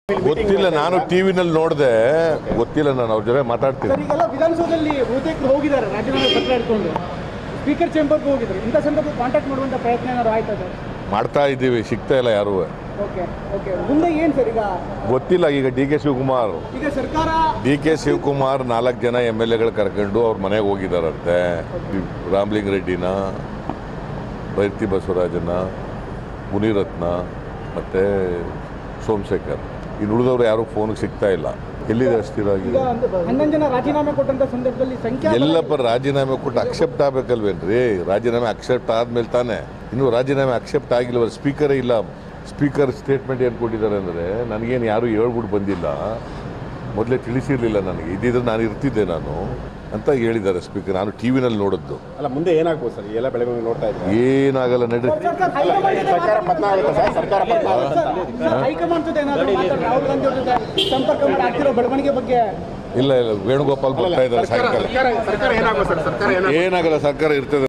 ಗೊತ್ತಿಲ್ಲ ನಾನು ಟಿವಿನಲ್ಲಿ ನೋಡಿದೆ ಗೊತ್ತಿಲ್ಲ ನಾನು ಅವ್ರ ಜೊತೆ ಮಾತಾಡ್ತೀನಿ ಸರ್ ಈಗೆಲ್ಲ ವಿಧಾನಸೌಧದಲ್ಲಿ ಬಹುತೇಕರು ಹೋಗಿದ್ದಾರೆ ರಾಜೀನಾಮೆ ಪತ್ರ ಇಟ್ಕೊಂಡು ಸ್ಪೀಕರ್ ಚೇಂಬರ್ಗೆ ಹೋಗಿದ್ರು ಇಂಥ ಸಂದರ್ಭ ಕಾಂಟ್ಯಾಕ್ಟ್ ಮಾಡುವಂಥ ಪ್ರಯತ್ನ ಏನಾದ್ರು ಆಯ್ತಾ ಸರ್ ಮಾಡ್ತಾ ಇದ್ದೀವಿ ಸಿಗ್ತಾ ಇಲ್ಲ ಯಾರೂ ಓಕೆ ಓಕೆ ಮುಂದೆ ಏನು ಸರ್ ಈಗ ಗೊತ್ತಿಲ್ಲ ಈಗ ಡಿ ಕೆ ಶಿವಕುಮಾರ್ ಈಗ ಸರ್ಕಾರ ಡಿ ಕೆ ಶಿವಕುಮಾರ್ ನಾಲ್ಕು ಜನ ಎಮ್ ಎಲ್ ಎಗಳು ಕರ್ಕೊಂಡು ಅವ್ರ ಮನೆಗೆ ಹೋಗಿದ್ದಾರಂತೆ ರಾಮ್ಲಿಂಗ್ ರೆಡ್ಡಿನ ಬೈರ್ತಿ ಬಸವರಾಜನ ಮುನಿರತ್ನ ಮತ್ತು ಸೋಮಶೇಖರ್ ಇನ್ನು ಉಳಿದವ್ರು ಯಾರೂ ಫೋನಿಗೆ ಸಿಗ್ತಾ ಇಲ್ಲ ಎಲ್ಲಿದೆ ಅಸ್ಥಿರಾಗಿ ಈಗ ಹನ್ನೊಂದು ಜನ ರಾಜೀನಾಮೆ ಕೊಟ್ಟಂತ ಸಂದರ್ಭದಲ್ಲಿ ಸಂಖ್ಯಾ ಎಲ್ಲಪ್ಪ ರಾಜೀನಾಮೆ ಕೊಟ್ಟು ಅಕ್ಸೆಪ್ಟ್ ಆಗ್ಬೇಕಲ್ವೇನ್ರಿ ರಾಜೀನಾಮೆ ಅಕ್ಸೆಪ್ಟ್ ಆದ್ಮೇಲೆ ತಾನೇ ಇನ್ನು ರಾಜೀನಾಮೆ ಅಕ್ಸೆಪ್ಟ್ ಆಗಿಲ್ವ ಸ್ಪೀಕರೇ ಇಲ್ಲ ಸ್ಪೀಕರ್ ಸ್ಟೇಟ್ಮೆಂಟ್ ಏನು ಕೊಟ್ಟಿದ್ದಾರೆ ಅಂದರೆ ನನಗೇನು ಯಾರೂ ಹೇಳ್ಬಿಟ್ಟು ಬಂದಿಲ್ಲ ಮೊದಲೇ ತಿಳಿಸಿರಲಿಲ್ಲ ನನಗೆ ಇದ್ದಿದ್ರೆ ನಾನು ಇರ್ತಿದ್ದೆ ನಾನು ಅಂತ ಹೇಳಿದ್ದಾರೆ ಸ್ಪೀಕರ್ ನಾನು ಟಿ ವಿನಲ್ಲಿ ನೋಡಿದ್ದು ಅಲ್ಲ ಮುಂದೆ ಏನಾಗ್ಬೋದು ಸರ್ ಎಲ್ಲ ಬೆಳಗ್ಗೆ ನೋಡ್ತಾ ಇದ್ರೆ ಏನಾಗಲ್ಲ ನಡ್ರಿ ಸರ್ಕಾರ ಪತನ ಆಗುತ್ತೆ ಸರ್ ಸರ್ಕಾರ ಪತನ ಆಗುತ್ತೆ ಹೈಕಮಾಂಡ್ ಜೊತೆ ಏನಾದ್ರು ಮಾತಾಡಿ ರಾಹುಲ್ ಗಾಂಧಿ ಅವ್ರ ಜೊತೆ ಸಂಪರ್ಕ ಮಾಡಿ ಆಗ್ತಿರೋ ಬೆಳವಣಿಗೆ ಬಗ್ಗೆ ಇಲ್ಲ ಇಲ್ಲ ವೇಣುಗೋಪಾಲ್ ಬರ್ತಾ ಇದ್ದಾರೆ ಸರ್ಕಾರ ಸಾಯಂಕಾಲ ಸರ್ಕಾರ ಸರ್ಕಾರ ಏನಾಗ್ಬೋದು ಸರ್ ಸರ್ಕಾರ ಏನಾಗ್ಬೋದು ಏನಾಗಲ್ಲ ಸರ್ಕಾರ ಇರ್ತದೆ